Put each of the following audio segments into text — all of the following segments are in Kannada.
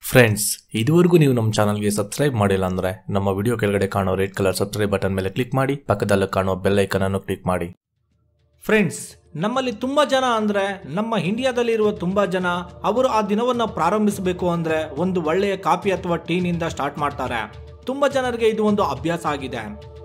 ಫ್ರೆಂಡ್ಸ್ ಇದುವರೆಗೂ ನೀವು ನಮ್ಮ ಚಾನಲ್ಗೆ ಸಬ್ಸ್ಕ್ರೈಬ್ ಮಾಡಿಲ್ಲ ಅಂದರೆ ನಮ್ಮ ವಿಡಿಯೋ ಕೆಳಗಡೆ ಕಾಣೋ ರೆಡ್ ಕಲರ್ ಸಬ್ಸ್ಕ್ರೈಬ್ ಬಟನ್ ಮೇಲೆ ಕ್ಲಿಕ್ ಮಾಡಿ ಪಕ್ಕದಲ್ಲಿ ಕಾಣೋ ಬೆಲ್ ಐಕನ್ ಅನ್ನು ಕ್ಲಿಕ್ ಮಾಡಿ ಫ್ರೆಂಡ್ಸ್ ನಮ್ಮಲ್ಲಿ ತುಂಬ ಜನ ಅಂದರೆ ನಮ್ಮ ಇಂಡಿಯಾದಲ್ಲಿರುವ ತುಂಬ ಜನ ಅವರು ಆ ದಿನವನ್ನು ಪ್ರಾರಂಭಿಸಬೇಕು ಅಂದರೆ ಒಂದು ಒಳ್ಳೆಯ ಕಾಫಿ ಅಥವಾ ಟೀನಿಂದ ಸ್ಟಾರ್ಟ್ ಮಾಡ್ತಾರೆ ತುಂಬ ಜನರಿಗೆ ಇದು ಒಂದು ಅಭ್ಯಾಸ ಆಗಿದೆ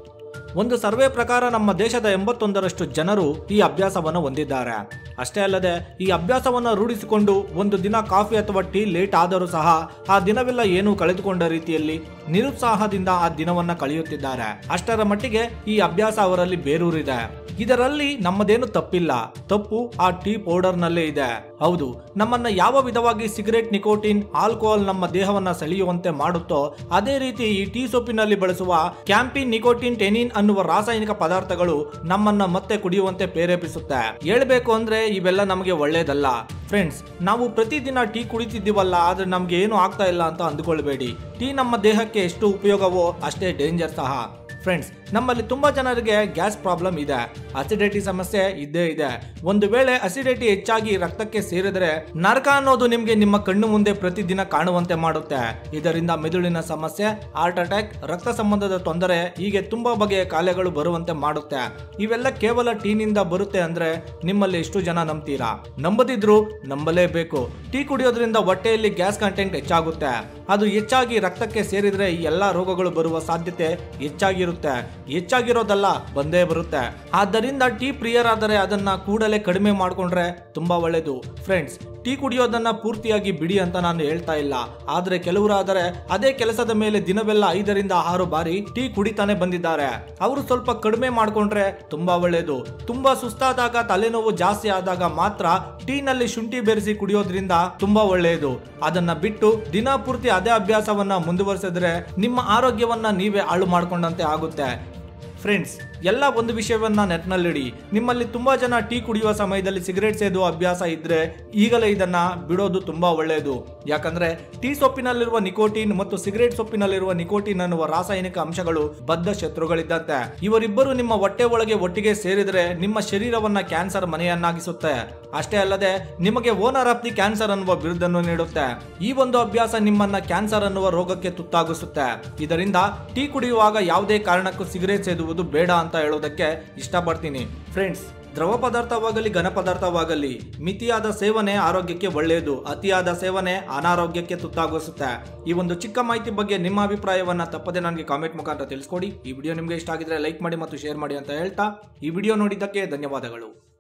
ಒಂದು ಸರ್ವೆ ಪ್ರಕಾರ ನಮ್ಮ ದೇಶದ ಎಂಬತ್ತೊಂದರಷ್ಟು ಜನರು ಈ ಅಭ್ಯಾಸವನ್ನು ಹೊಂದಿದ್ದಾರೆ ಅಷ್ಟೇ ಅಲ್ಲದೆ ಈ ಅಭ್ಯಾಸವನ್ನು ರೂಢಿಸಿಕೊಂಡು ಒಂದು ದಿನ ಕಾಫಿ ಅಥವಾ ಟೀ ಲೇಟ್ ಆದರೂ ಸಹ ಆ ದಿನವೆಲ್ಲ ಏನು ಕಳೆದುಕೊಂಡ ರೀತಿಯಲ್ಲಿ ನಿರುತ್ಸಾಹದಿಂದ ಆ ದಿನವನ್ನ ಕಳೆಯುತ್ತಿದ್ದಾರೆ ಅಷ್ಟರ ಮಟ್ಟಿಗೆ ಈ ಅಭ್ಯಾಸ ಅವರಲ್ಲಿ ಬೇರೂರಿದೆ ಇದರಲ್ಲಿ ನಮ್ಮದೇನು ತಪ್ಪಿಲ್ಲ ತಪ್ಪು ಆ ಟೀ ಪೌಡರ್ನಲ್ಲೇ ಇದೆ ಹೌದು ನಮ್ಮನ್ನ ಯಾವ ವಿಧವಾಗಿ ಸಿಗರೆಟ್ ನಿಕೋಟಿನ್ ಆಲ್ಕೋಹಾಲ್ ನಮ್ಮ ದೇಹವನ್ನ ಸೆಳೆಯುವಂತೆ ಮಾಡುತ್ತೋ ಅದೇ ರೀತಿ ಈ ಟೀ ಸೊಪ್ಪಿನಲ್ಲಿ ಬಳಸುವ ಕ್ಯಾಂಪಿನ್ ನಿಕೋಟಿನ್ ಟೆನಿನ್ ಅನ್ನುವ ರಾಸಾಯನಿಕ ಪದಾರ್ಥಗಳು ನಮ್ಮನ್ನ ಮತ್ತೆ ಕುಡಿಯುವಂತೆ ಪ್ರೇರೇಪಿಸುತ್ತೆ ಹೇಳ್ಬೇಕು ಅಂದ್ರೆ ಇವೆಲ್ಲ ನಮಗೆ ಒಳ್ಳೇದಲ್ಲ ಫ್ರೆಂಡ್ಸ್ ನಾವು ಪ್ರತಿದಿನ ಟೀ ಕುಡಿತಿದ್ದೀವಲ್ಲ ಆದ್ರೆ ನಮ್ಗೆ ಏನು ಆಗ್ತಾ ಇಲ್ಲ ಅಂತ ಅಂದುಕೊಳ್ಬೇಡಿ ಟೀ ನಮ್ಮ ದೇಹಕ್ಕೆ ಎಷ್ಟು ಉಪಯೋಗವೋ ಅಷ್ಟೇ ಡೇಂಜರ್ ಸಹ ಫ್ರೆಂಡ್ಸ್ ನಮ್ಮಲ್ಲಿ ತುಂಬಾ ಜನರಿಗೆ ಗ್ಯಾಸ್ ಪ್ರಾಬ್ಲಮ್ ಇದೆ ಅಸಿಡಿಟಿ ಸಮಸ್ಯೆ ಇದ್ದೇ ಇದೆ ಒಂದು ವೇಳೆ ಅಸಿಡಿಟಿ ಹೆಚ್ಚಾಗಿ ರಕ್ತಕ್ಕೆ ಸೇರಿದರೆ ನರಕ ಅನ್ನೋದು ನಿಮ್ಗೆ ನಿಮ್ಮ ಕಣ್ಣು ಮುಂದೆ ಪ್ರತಿದಿನ ಕಾಣುವಂತೆ ಮಾಡುತ್ತೆ ಇದರಿಂದ ಮೆದುಳಿನ ಸಮಸ್ಯೆ ಹಾರ್ಟ್ ಅಟ್ಯಾಕ್ ರಕ್ತ ಸಂಬಂಧದ ತೊಂದರೆ ಹೀಗೆ ತುಂಬಾ ಬಗೆಯ ಕಾಯಿಲೆಗಳು ಬರುವಂತೆ ಮಾಡುತ್ತೆ ಇವೆಲ್ಲ ಕೇವಲ ಟೀನಿಂದ ಬರುತ್ತೆ ಅಂದ್ರೆ ನಿಮ್ಮಲ್ಲಿ ಎಷ್ಟು ಜನ ನಂಬ್ತೀರಾ ನಂಬದಿದ್ರು ನಂಬಲೇಬೇಕು ಟೀ ಕುಡಿಯೋದ್ರಿಂದ ಹೊಟ್ಟೆಯಲ್ಲಿ ಗ್ಯಾಸ್ ಕಂಟೆಂಟ್ ಹೆಚ್ಚಾಗುತ್ತೆ ಅದು ಹೆಚ್ಚಾಗಿ ರಕ್ತಕ್ಕೆ ಸೇರಿದ್ರೆ ಈ ಎಲ್ಲಾ ರೋಗಗಳು ಬರುವ ಸಾಧ್ಯತೆ ಹೆಚ್ಚಾಗಿರುತ್ತೆ ಹೆಚ್ಚಾಗಿರೋದಲ್ಲ ಬಂದೇ ಬರುತ್ತೆ ಆದ್ದರಿಂದ ಟೀ ಪ್ರಿಯರಾದರೆ ಅದನ್ನ ಕೂಡಲೇ ಕಡಿಮೆ ಮಾಡ್ಕೊಂಡ್ರೆ ತುಂಬಾ ಒಳ್ಳೇದು ಫ್ರೆಂಡ್ಸ್ ಟೀ ಕುಡಿಯೋದನ್ನ ಪೂರ್ತಿಯಾಗಿ ಬಿಡಿ ಅಂತ ನಾನು ಹೇಳ್ತಾ ಇಲ್ಲ ಆದ್ರೆ ಕೆಲವರಾದರೆ ಅದೇ ಕೆಲಸದ ಮೇಲೆ ದಿನವೆಲ್ಲ ಐದರಿಂದ ಆರು ಬಾರಿ ಟೀ ಕುಡಿತಾನೆ ಬಂದಿದ್ದಾರೆ ಅವರು ಸ್ವಲ್ಪ ಕಡಿಮೆ ಮಾಡ್ಕೊಂಡ್ರೆ ತುಂಬಾ ಒಳ್ಳೇದು ತುಂಬಾ ಸುಸ್ತಾದಾಗ ತಲೆನೋವು ಜಾಸ್ತಿ ಆದಾಗ ಮಾತ್ರ ಟೀನಲ್ಲಿ ಶುಂಠಿ ಬೆರೆಸಿ ಕುಡಿಯೋದ್ರಿಂದ ತುಂಬಾ ಒಳ್ಳೆಯದು ಅದನ್ನ ಬಿಟ್ಟು ದಿನ ಪೂರ್ತಿ ಅದೇ ಅಭ್ಯಾಸವನ್ನ ಮುಂದುವರಿಸಿದ್ರೆ ನಿಮ್ಮ ಆರೋಗ್ಯವನ್ನ ನೀವೇ ಹಾಳು ಮಾಡ್ಕೊಂಡಂತೆ ಆಗುತ್ತೆ ಫ್ರೆಂಡ್ಸ್ ಎಲ್ಲ ಒಂದು ವಿಷಯವನ್ನ ನೆಟ್ನಲ್ಲಿಡಿ ನಿಮ್ಮಲ್ಲಿ ತುಂಬಾ ಜನ ಟೀ ಕುಡಿಯುವ ಸಮಯದಲ್ಲಿ ಸಿಗರೇಟ್ ಸೇದುವ ಅಭ್ಯಾಸ ಇದ್ರೆ ಈಗಲೇ ಇದನ್ನ ಬಿಡೋದು ತುಂಬಾ ಒಳ್ಳೆಯದು ಯಾಕಂದ್ರೆ ಟೀ ಸೊಪ್ಪಿನಲ್ಲಿರುವ ನಿಕೋಟಿನ್ ಮತ್ತು ಸಿಗರೇಟ್ ಸೊಪ್ಪಿನಲ್ಲಿರುವ ನಿಕೋಟಿನ್ ಅನ್ನುವ ರಾಸಾಯನಿಕ ಅಂಶಗಳು ಬದ್ಧ ಶತ್ರುಗಳಿದ್ದಂತೆ ಇವರಿಬ್ಬರು ನಿಮ್ಮ ಹೊಟ್ಟೆ ಒಳಗೆ ಒಟ್ಟಿಗೆ ಸೇರಿದರೆ ನಿಮ್ಮ ಶರೀರವನ್ನ ಕ್ಯಾನ್ಸರ್ ಮನೆಯನ್ನಾಗಿಸುತ್ತೆ ಅಷ್ಟೇ ಅಲ್ಲದೆ ನಿಮಗೆ ಓನರ್ ಆಫ್ ದಿ ಕ್ಯಾನ್ಸರ್ ಅನ್ನುವ ಬಿರುದನ್ನು ನೀಡುತ್ತೆ ಈ ಒಂದು ಅಭ್ಯಾಸ ನಿಮ್ಮನ್ನ ಕ್ಯಾನ್ಸರ್ ಅನ್ನುವ ರೋಗಕ್ಕೆ ತುತ್ತಾಗಿಸುತ್ತೆ ಇದರಿಂದ ಟೀ ಕುಡಿಯುವಾಗ ಯಾವುದೇ ಕಾರಣಕ್ಕೂ ಸಿಗರೇಟ್ ಸೇದುವುದು ಬೇಡ ಅಂತ ಹೇಳೋದಕ್ಕೆ ಇಷ್ಟಪಡ್ತೀನಿ ಫ್ರೆಂಡ್ಸ್ ದ್ರವ ಪದಾರ್ಥವಾಗಲಿ ಘನ ಪದಾರ್ಥವಾಗಲಿ ಮಿತಿಯಾದ ಸೇವನೆ ಆರೋಗ್ಯಕ್ಕೆ ಒಳ್ಳೆಯದು ಅತಿಯಾದ ಸೇವನೆ ಅನಾರೋಗ್ಯಕ್ಕೆ ತುತ್ತಾಗಿಸುತ್ತೆ ಈ ಒಂದು ಚಿಕ್ಕ ಮಾಹಿತಿ ಬಗ್ಗೆ ನಿಮ್ಮ ಅಭಿಪ್ರಾಯವನ್ನ ತಪ್ಪದೆ ನನಗೆ ಕಾಮೆಂಟ್ ಮುಖಾಂತರ ತಿಳಿಸ್ಕೊಡಿ ಈ ವಿಡಿಯೋ ನಿಮಗೆ ಇಷ್ಟ ಆಗಿದ್ರೆ ಲೈಕ್ ಮಾಡಿ ಮತ್ತು ಶೇರ್ ಮಾಡಿ ಅಂತ ಹೇಳ್ತಾ ಈ ವಿಡಿಯೋ ನೋಡಿದ್ದಕ್ಕೆ ಧನ್ಯವಾದಗಳು